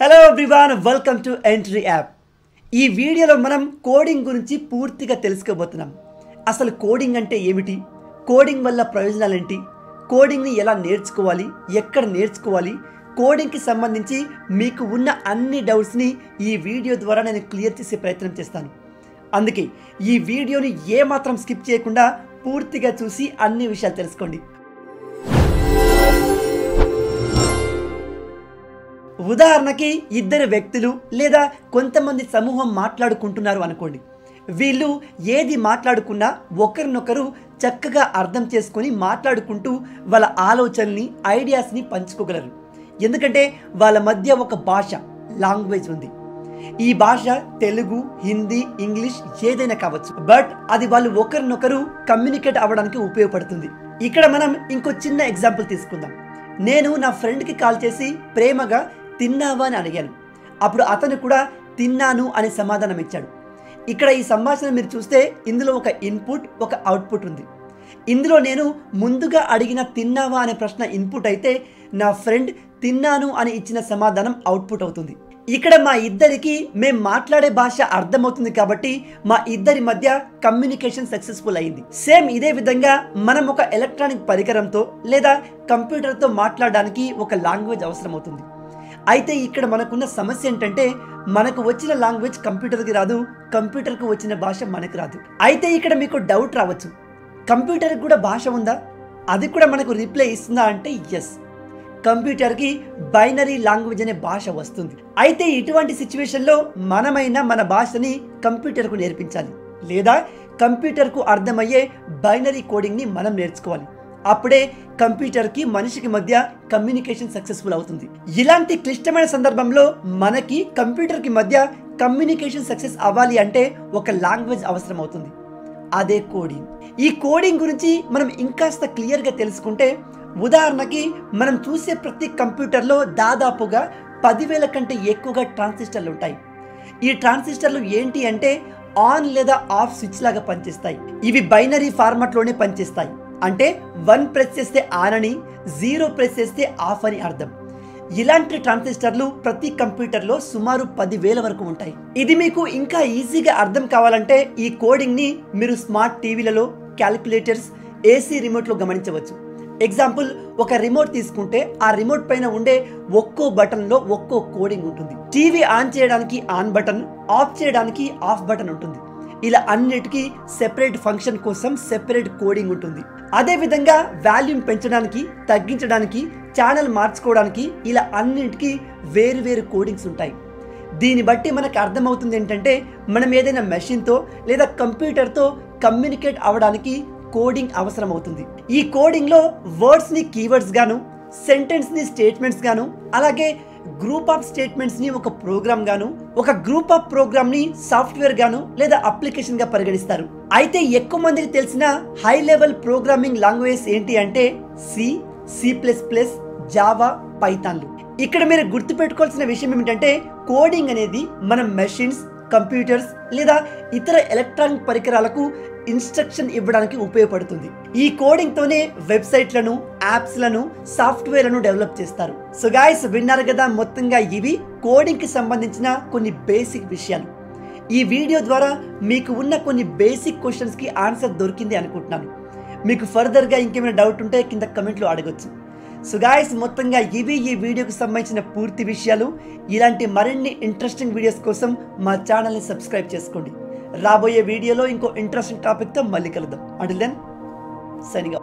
hello everyone welcome to entry app ఈ వీడియోలో మనం కోడింగ్ గురించి పూర్తిగా తెలుసుకోబోతున్నాం అసలు కోడింగ్ అంటే ఏమిటి కోడింగ్ వల్ల ప్రయోజనాలు ఏంటి కోడింగ్ని ఎలా నేర్చుకోవాలి ఎక్కడ నేర్చుకోవాలి కోడింగ్కి సంబంధించి మీకు ఉన్న అన్ని డౌట్స్ని ఈ వీడియో ద్వారా నేను క్లియర్ చేసే ప్రయత్నం చేస్తాను అందుకే ఈ వీడియోని ఏమాత్రం స్కిప్ చేయకుండా పూర్తిగా చూసి అన్ని విషయాలు తెలుసుకోండి ఉదాహరణకి ఇద్దరు వ్యక్తులు లేదా కొంతమంది సమూహం మాట్లాడుకుంటున్నారు అనుకోండి వీళ్ళు ఏది మాట్లాడుకున్నా ఒకరినొకరు చక్కగా అర్థం చేసుకొని మాట్లాడుకుంటూ వాళ్ళ ఆలోచనల్ని ఐడియాస్ని పంచుకోగలరు ఎందుకంటే వాళ్ళ మధ్య ఒక భాష లాంగ్వేజ్ ఉంది ఈ భాష తెలుగు హిందీ ఇంగ్లీష్ ఏదైనా కావచ్చు బట్ అది వాళ్ళు ఒకరినొకరు కమ్యూనికేట్ అవ్వడానికి ఉపయోగపడుతుంది ఇక్కడ మనం ఇంకో చిన్న ఎగ్జాంపుల్ తీసుకుందాం నేను నా ఫ్రెండ్కి కాల్ చేసి ప్రేమగా తిన్నావా అని అడిగాను అప్పుడు అతను కూడా తిన్నాను అని సమాధానం ఇచ్చాడు ఇక్కడ ఈ సంభాషణ మీరు చూస్తే ఇందులో ఒక ఇన్పుట్ ఒక అవుట్పుట్ ఉంది ఇందులో నేను ముందుగా అడిగిన తిన్నావా అనే ప్రశ్న ఇన్పుట్ అయితే నా ఫ్రెండ్ తిన్నాను అని ఇచ్చిన సమాధానం అవుట్పుట్ అవుతుంది ఇక్కడ మా ఇద్దరికి మేం మాట్లాడే భాష అర్థమవుతుంది కాబట్టి మా ఇద్దరి మధ్య కమ్యూనికేషన్ సక్సెస్ఫుల్ అయింది సేమ్ ఇదే విధంగా మనం ఒక ఎలక్ట్రానిక్ పరికరంతో లేదా కంప్యూటర్తో మాట్లాడడానికి ఒక లాంగ్వేజ్ అవసరం అవుతుంది అయితే ఇక్కడ మనకున్న సమస్య ఏంటంటే మనకు వచ్చిన లాంగ్వేజ్ కంప్యూటర్కి రాదు కంప్యూటర్కి వచ్చిన భాష మనకు రాదు అయితే ఇక్కడ మీకు డౌట్ రావచ్చు కంప్యూటర్కి కూడా భాష ఉందా అది కూడా మనకు రిప్లై ఇస్తుందా అంటే ఎస్ కంప్యూటర్కి బైనరీ లాంగ్వేజ్ అనే భాష వస్తుంది అయితే ఇటువంటి సిచ్యువేషన్లో మనమైనా మన భాషని కంప్యూటర్కు నేర్పించాలి లేదా కంప్యూటర్కు అర్థమయ్యే బైనరీ కోడింగ్ని మనం నేర్చుకోవాలి అప్పుడే కంప్యూటర్కి మనిషికి మధ్య కమ్యూనికేషన్ సక్సెస్ఫుల్ అవుతుంది ఇలాంటి క్లిష్టమైన సందర్భంలో మనకి కంప్యూటర్కి మధ్య కమ్యూనికేషన్ సక్సెస్ అవ్వాలి అంటే ఒక లాంగ్వేజ్ అవసరం అవుతుంది అదే కోడింగ్ ఈ కోడింగ్ గురించి మనం ఇంకాస్త క్లియర్గా తెలుసుకుంటే ఉదాహరణకి మనం చూసే ప్రతి కంప్యూటర్లో దాదాపుగా పదివేల కంటే ఎక్కువగా ట్రాన్సిస్టర్లు ఉంటాయి ఈ ట్రాన్సిస్టర్లు ఏంటి అంటే ఆన్ లేదా ఆఫ్ స్విచ్ లాగా పనిచేస్తాయి ఇవి బైనరీ ఫార్మాట్లోనే పనిచేస్తాయి అంటే వన్ ప్రెస్ చేస్తే ఆన్ అని జీరో ప్రెస్ చేస్తే ఆఫ్ అని అర్థం ఇలాంటి ట్రాన్సిస్టర్లు ప్రతి కంప్యూటర్లో సుమారు పదివేల వరకు ఉంటాయి ఇది మీకు ఇంకా ఈజీగా అర్థం కావాలంటే ఈ కోడింగ్ని మీరు స్మార్ట్ టీవీలలో క్యాలిక్యులేటర్స్ ఏసీ రిమోట్లో గమనించవచ్చు ఎగ్జాంపుల్ ఒక రిమోట్ తీసుకుంటే ఆ రిమోట్ పైన ఉండే ఒక్కో బటన్లో ఒక్కో కోడింగ్ ఉంటుంది టీవీ ఆన్ చేయడానికి ఆన్ బటన్ ఆఫ్ చేయడానికి ఆఫ్ బటన్ ఉంటుంది ఇలా అన్నిటికీ సెపరేట్ ఫంక్షన్ కోసం సెపరేట్ కోడింగ్ ఉంటుంది అదే విధంగా వాల్యూమ్ పెంచడానికి తగ్గించడానికి ఛానల్ మార్చుకోవడానికి ఇలా అన్నింటికి వేరు వేరు కోడింగ్స్ ఉంటాయి దీన్ని బట్టి మనకు అర్థమవుతుంది ఏంటంటే మనం ఏదైనా మెషిన్తో లేదా కంప్యూటర్తో కమ్యూనికేట్ అవ్వడానికి కోడింగ్ అవసరం అవుతుంది ఈ కోడింగ్లో వర్డ్స్ని కీవర్డ్స్ గాను సెంటెన్స్ని స్టేట్మెంట్స్ గాను అలాగే గ్రూప్ ఆఫ్ స్టేట్మెంట్స్ ని ఒక ప్రోగ్రామ్ గాను ఒక గ్రూప్ ఆఫ్ ప్రోగ్రామ్ ని సాఫ్ట్వేర్ గాను లేదా అప్లికేషన్ గా పరిగణిస్తారు అయితే ఎక్కువ మందికి తెలిసిన హై లెవెల్ ప్రోగ్రామింగ్ లాంగ్వేజ్ ఏంటి అంటే C C plus plus Java పైథాన్లు ఇక్కడ మీరు గుర్తుపెట్టుకోవాల్సిన విషయం ఏమిటంటే కోడింగ్ అనేది మనం మెషిన్స్ కంప్యూటర్స్ లేదా ఇతర ఎలక్ట్రానిక్ పరికరాలకు ఇన్స్ట్రక్షన్ ఇవ్వడానికి ఉపయోగపడుతుంది ఈ కోడింగ్ తోనే వెబ్సైట్లను యాప్స్లను సాఫ్ట్వేర్లను డెవలప్ చేస్తారు సో గాయస్ విన్నారు కదా మొత్తంగా ఇవి కోడింగ్ కి సంబంధించిన కొన్ని బేసిక్ విషయాలు ఈ వీడియో ద్వారా మీకు ఉన్న కొన్ని బేసిక్ క్వశ్చన్స్ కి ఆన్సర్ దొరికింది అనుకుంటున్నాను మీకు ఫర్దర్గా ఇంకేమైనా డౌట్ ఉంటే కింద కమెంట్లో అడగొచ్చు సో గాయస్ మొత్తంగా ఇవి ఈ వీడియోకి సంబంధించిన పూర్తి విషయాలు ఇలాంటి మరిన్ని ఇంట్రెస్టింగ్ వీడియోస్ కోసం మా ఛానల్ని సబ్స్క్రైబ్ చేసుకోండి రాబోయే వీడియోలో ఇంకో ఇంట్రెస్టింగ్ టాపిక్తో మళ్ళీ కలుద్దాం అంటిల్ దెన్ సైనింగ్